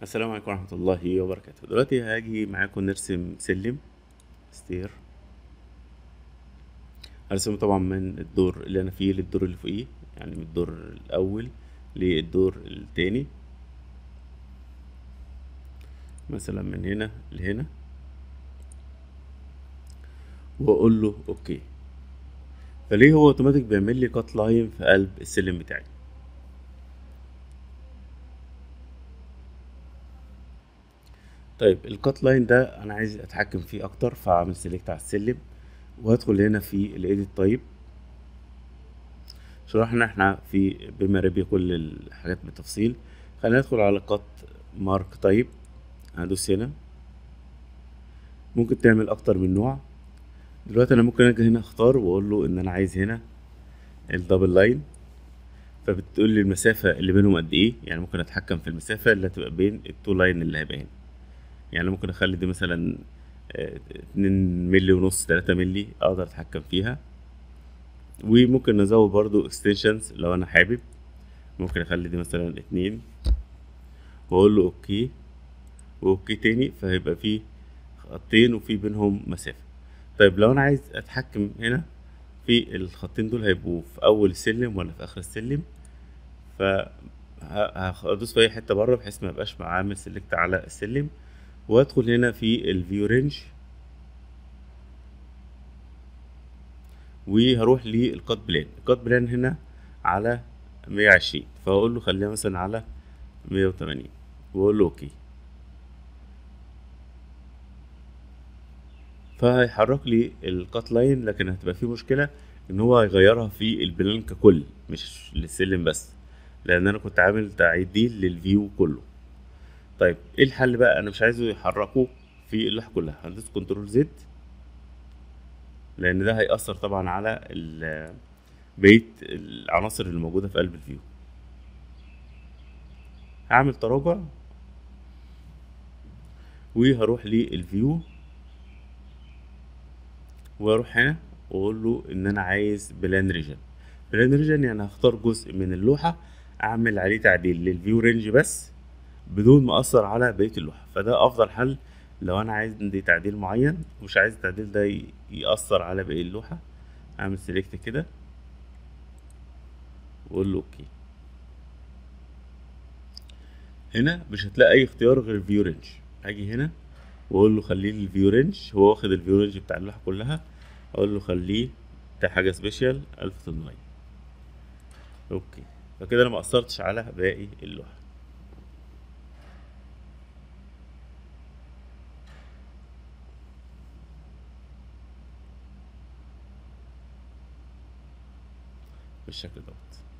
السلام عليكم ورحمة الله وبركاته دلوقتي هاجي معاكم نرسم سلم ستير هرسمه طبعا من الدور اللي انا فيه للدور اللي فوقيه يعني من الدور الاول للدور التاني مثلا من هنا لهنا واقول له اوكي فليه هو اوتوماتيك بيعمل لي كات لاين في قلب السلم بتاعي طيب الكات لاين ده انا عايز اتحكم فيه اكتر فاعمل سيلكت على السلم وهدخل هنا في الايديت تايب شرحنا احنا في بما ربي كل الحاجات بالتفصيل خلينا ندخل على كات مارك تايب هدوس هنا ممكن تعمل اكتر من نوع دلوقتي انا ممكن اجي هنا اختار واقول له ان انا عايز هنا الدبل لاين فبتقول لي المسافة اللي بينهم قد ايه يعني ممكن اتحكم في المسافة اللي هتبقى بين التو لاين اللي هيبقى هنا يعني ممكن اخلي دي مثلا اتنين ملي ونص تلاتة ملي اقدر اتحكم فيها وممكن نزود برضو اكستنشنز لو انا حابب ممكن اخلي دي مثلا اتنين واقول له اوكي واوكي تاني فهيبقى فيه خطين وفي بينهم مسافة طيب لو انا عايز اتحكم هنا في الخطين دول هيبقوا في اول السلم ولا في اخر السلم ف هدوس في اي حته بره بحيث ما يبقاش عامل سيلكت على السلم وادخل هنا في الفيو رينج وهروح للكات بلان الكات بلان هنا على مية وعشرين فهقول له خليها مثلا على مية وتمانين واقول له اوكي فهيحرك لي الكات لاين لكن هتبقى فيه مشكله ان هو هيغيرها في البلان ككل مش للسلم بس لان انا كنت عامل تعديل للفيو كله طيب ايه الحل بقى انا مش عايزه يحركه في اللوحه كلها هندوس كنترول زد لان ده هيأثر طبعا على بقيه العناصر اللي موجوده في قلب الفيو هعمل تراجع وهروح للفيو واروح هنا واقول له ان انا عايز بلان ريجن بلان ريجن يعني هختار جزء من اللوحه اعمل عليه تعديل للفيو رينج بس بدون ما اثر على بقيه اللوحه فده افضل حل لو انا عايز عندي تعديل معين مش عايز التعديل ده ياثر على باقي اللوحه اعمل سيلكت كده واقول له اوكي هنا مش هتلاقي اي اختيار غير الفيو رينج هاجي هنا واقول له خليه الفيو رينج هو واخد الفيو رينج بتاع اللوحه كلها اقول له خليه ده حاجه سبيشال 1800 اوكي فكده انا ما اثرتش على باقي اللوحه بالشكل دوت